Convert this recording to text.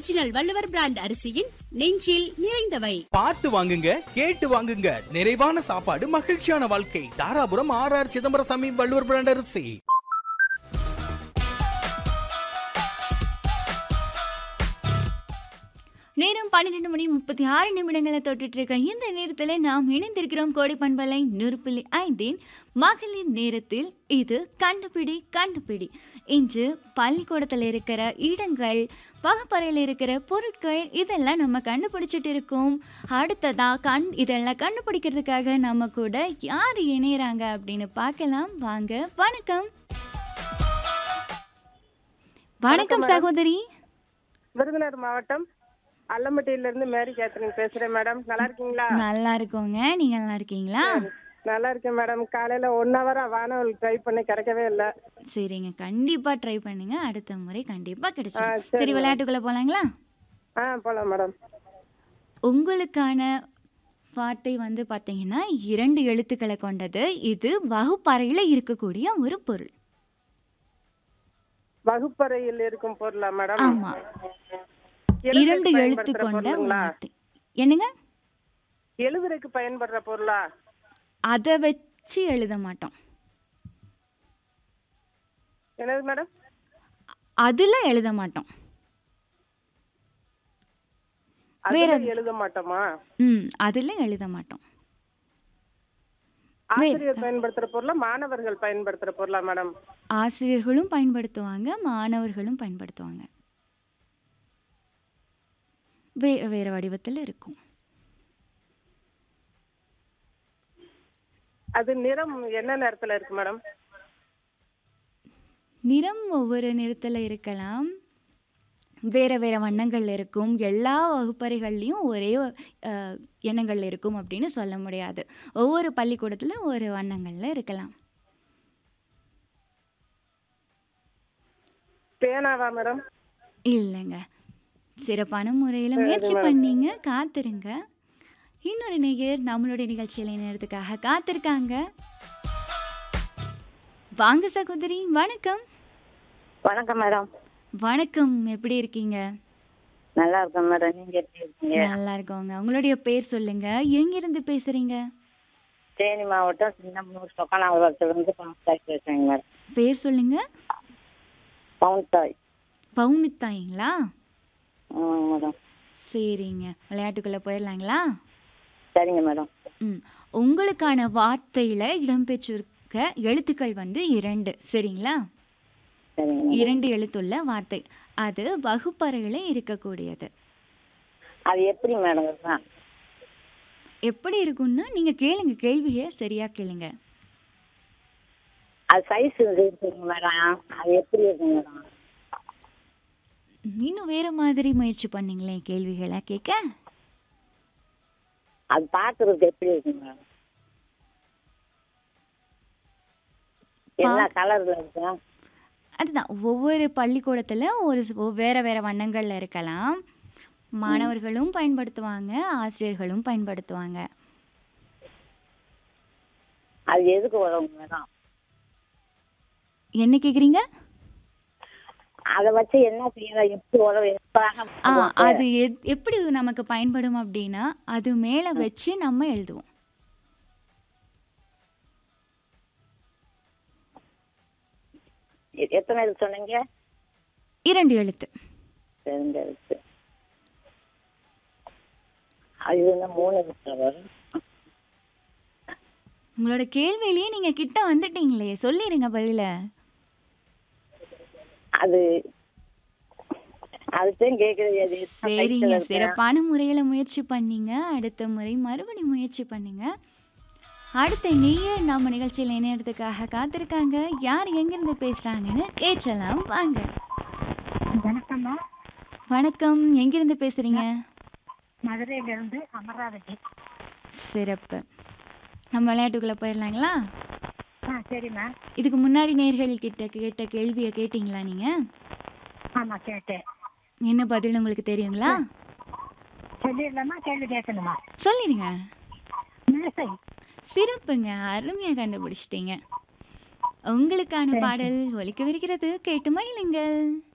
Original Valluvar brand அரிசியின் நெஞ்சில் நிறைந்தவை பார்த்து வாங்குங்க கேட்டு வாங்குங்க நிறைவான சாப்பாடு மகிழ்ச்சியான வாழ்க்கை Dharapuram R R Chidambarasamy Valluvar brand அரிசி நேரம் பன்னிரெண்டு மணி முப்பத்தி ஆறு நிமிடங்களை தொட்டுட்டு இருக்க இந்த நேரத்தில் நாம் இணைந்திருக்கிறோம் கோடி பண்பலை நூறு புள்ளி ஐந்தின் மகளிர் நேரத்தில் இது கண்டுபிடி கண்டுபிடி இன்று பள்ளிக்கூடத்தில் இருக்கிற இடங்கள் வகுப்பறையில் இருக்கிற பொருட்கள் இதெல்லாம் நம்ம கண்டுபிடிச்சிட்டு இருக்கோம் அடுத்ததா கண் இதெல்லாம் கண்டுபிடிக்கிறதுக்காக நம்ம கூட யார் இணையறாங்க அப்படின்னு பார்க்கலாம் வாங்க வணக்கம் வணக்கம் சகோதரி விருதுநகர் மாவட்டம் அல்லம்பட்டியில இருந்து மேரி கேத்ரின் பேசுறேன் மேடம் நல்லா இருக்கீங்களா நல்லா இருக்கோங்க நீங்க நல்லா இருக்கீங்களா நல்லா இருக்கேன் மேடம் காலையில ஒன் ஹவரா வானவல் ட்ரை பண்ணி கிடைக்கவே இல்ல சரிங்க கண்டிப்பா ட்ரை பண்ணுங்க அடுத்த முறை கண்டிப்பா ஆ, கிடைச்சிடும் சரி, சரி விளையாட்டுக்குள்ள போலாங்களா ஆ போலாம் மேடம் உங்களுக்கான வார்த்தை வந்து பார்த்தீங்கன்னா இரண்டு எழுத்துக்களை கொண்டது இது வகுப்பறையில் இருக்கக்கூடிய ஒரு பொருள் வகுப்பறையில் இருக்கும் பொருளா மேடம் ஆமா எழுதுறதுக்கு இரண்டு எழுத்து பயன்படுத்துற கொண்ட ஒரு பொருளுங்களா? வார்த்தை என்னங்க எழுதுறதுக்கு பயன்படுற பொருளா அதை வச்சு எழுத மாட்டோம் என்னது மேடம் அதுல எழுத மாட்டோம் வேற அதுல எழுத மாட்டோமா ம் அதுல எழுத மாட்டோம் ஆசிரியர் பயன்படுத்துற பொருளா மாணவர்கள் பயன்படுத்துற பொருளா மேடம் ஆசிரியர்களும் பயன்படுத்துவாங்க மாணவர்களும் பயன்படுத்துவாங்க வேற வேற வடிவத்தில் இருக்கும் அது நிறம் என்ன நேரத்துல இருக்கு மேடம் நிறம் ஒவ்வொரு நிறத்தில் இருக்கலாம் வேற வேற வண்ணங்கள் இருக்கும் எல்லா வகுப்பறைகள்லையும் ஒரே அஹ், எண்ணங்கள் இருக்கும் அப்படின்னு சொல்ல முடியாது ஒவ்வொரு பள்ளிக்கூடத்தில் ஒரு வண்ணங்கள்ல இருக்கலாம் பேனாவா மேடம் இல்லைங்க சிறப்பான முறையில் முயற்சி பண்ணீங்க காத்திருங்க இன்னொரு நேயர் நம்மளுடைய நிகழ்ச்சியில் இணையறதுக்காக காத்திருக்காங்க வாங்க சகோதரி வணக்கம் வணக்கம் மேடம் வணக்கம் எப்படி இருக்கீங்க நல்லா இருக்கேன் மேடம் நீங்க எப்படி இருக்கீங்க நல்லா இருக்கோங்க உங்களுடைய பேர் சொல்லுங்க எங்கிருந்து பேசுறீங்க தேனி மாவட்டம் சின்னமனூர் சொக்கனாபுரத்துல இருந்து பவுன்தாய் பேசுறேங்க மேடம் பேர் சொல்லுங்க பவுன்தாய் பவுனித்தாயிங்களா ஆமாங்க மேடம் சரிங்க விளையாட்டுக்குள்ள போயிடலாங்களா சரிங்க மேடம் ம் உங்களுக்கான வார்த்தையில இடம்பெற்றிருக்க எழுத்துக்கள் வந்து இரண்டு சரிங்களா சரிங்க மேடம். இரண்டு எழுத்துள்ள வார்த்தை அது வகுப்பறையில் இருக்கக்கூடியது அது எப்படி மேடம் இருக்கும் எப்படி இருக்கும்னா நீங்க கேளுங்க கேள்வியை சரியா கேளுங்க அது சைஸ் இருக்குங்க மேடம் அது எப்படி இருக்குங்க மேடம் இன்னும் வேற மாதிரி முயற்சி பண்ணீங்களேன் கேள்விகளை கேட்க அது பார்க்கறதுக்கு எப்படி இருக்குங்க மேடம் என்ன கலர்ல இருக்கும் அதுதான் ஒவ்வொரு பள்ளிக்கூடத்தில் ஒரு ஸ்- வேற வேற வண்ணங்கள்ல இருக்கலாம் மாணவர்களும் பயன்படுத்துவாங்க ஆசிரியர்களும் பயன்படுத்துவாங்க அது எதுக்கு உதவும் மேடம் என்ன கேக்குறீங்க அதை வச்சு என்ன செய்யலாம் எப்படி உதவும் எப்ப ஆ அது எத்- எப்படி நமக்கு பயன்படும் அப்படின்னா அது மேலே வச்சு நம்ம எழுதுவோம் எ- எத்தனை இது சொன்னீங்க இரண்டு எழுத்து தெரிஞ்சிருச்சு அது வந்து மூணு எழுத்து வரும் உங்களோட கேள்வியிலேயே நீங்க கிட்ட வந்துட்டீங்களே சொல்லிடுங்க பதில அது அதுதான் கேக்குறது அது என்ன சரிங்க சைஸ்ல இருக்கு? சிறப்பான முறையில் முயற்சி பண்ணீங்க அடுத்த முறை மறுபடியும் முயற்சி பண்ணுங்க அடுத்த நேயர் நம்ம நிகழ்ச்சியில் இணையறதுக்காக காத்திருக்காங்க யார் எங்கிருந்து பேசுறாங்கன்னு கேட்கலாம் வாங்க வணக்கம்மா வணக்கம் எங்கிருந்து பேசுறீங்க மதுரையிலிருந்து அமராவதி சிறப்பு நம்ம விளையாட்டுக்குள்ள போயிடலாங்களா ஆ சரிம்மா இதுக்கு முன்னாடி நேர்கள் கிட்ட கேட்ட கேள்வியை கேட்டிங்களா நீங்க ஆமா கேட்டேன் என்ன பதில் உங்களுக்கு தெரியுங்களா சொல்லிடலாமா கேள்வி கேட்கணுமா சொல்லிடுங்க மேசை சிறப்புங்க அருமையா கண்டுபிடிச்சிட்டீங்க உங்களுக்கான பாடல் ஒலிக்கவிருக்கிறது கேட்டு மகிழுங்கள்